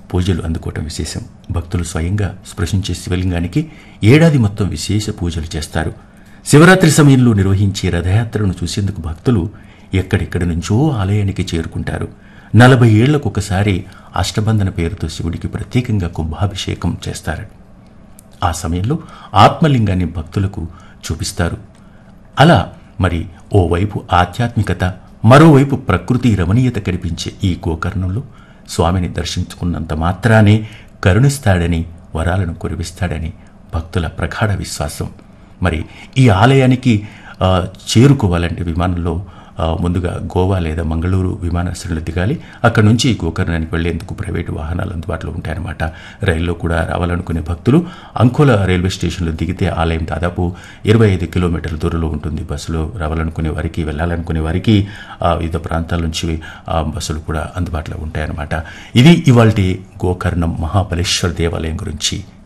పూజలు అందుకోవటం విశేషం భక్తులు స్వయంగా స్పృశించే శివలింగానికి ఏడాది మొత్తం విశేష పూజలు చేస్తారు శివరాత్రి సమయంలో నిర్వహించే రథయాత్రను చూసేందుకు భక్తులు ఎక్కడెక్కడి నుంచో ఆలయానికి చేరుకుంటారు నలభై ఏళ్లకు ఒకసారి అష్టబంధన పేరుతో శివుడికి ప్రత్యేకంగా కుంభాభిషేకం చేస్తారు ఆ సమయంలో ఆత్మలింగాన్ని భక్తులకు చూపిస్తారు అలా మరి ఓవైపు ఆధ్యాత్మికత మరోవైపు ప్రకృతి రమణీయత కనిపించే ఈ గోకర్ణంలో స్వామిని దర్శించుకున్నంత మాత్రానే కరుణిస్తాడని వరాలను కురిపిస్తాడని భక్తుల ప్రగాఢ విశ్వాసం మరి ఈ ఆలయానికి ఆ, చేరుకోవాలంటే విమానంలో ఆ, ముందుగా గోవా లేదా మంగళూరు విమానాశ్రయంలో దిగాలి అక్కడ నుంచి గోకర్ణానికి వెళ్లేందుకు ప్రైవేటు వాహనాలు అందుబాటులో ఉంటాయన్నమాట రైల్లో కూడా రావాలనుకునే భక్తులు అంకోల రైల్వే స్టేషన్లో దిగితే ఆలయం దాదాపు ఇరవై ఐదు కిలోమీటర్ల దూరంలో ఉంటుంది బస్సులో రావాలనుకునే వారికి వెళ్ళాలనుకునే వారికి ఆ, వివిధ ప్రాంతాల నుంచి ఆ, బస్సులు కూడా అందుబాటులో ఉంటాయన్నమాట ఇది ఇవాల్టి గోకర్ణం మహాబలేశ్వర దేవాలయం గురించి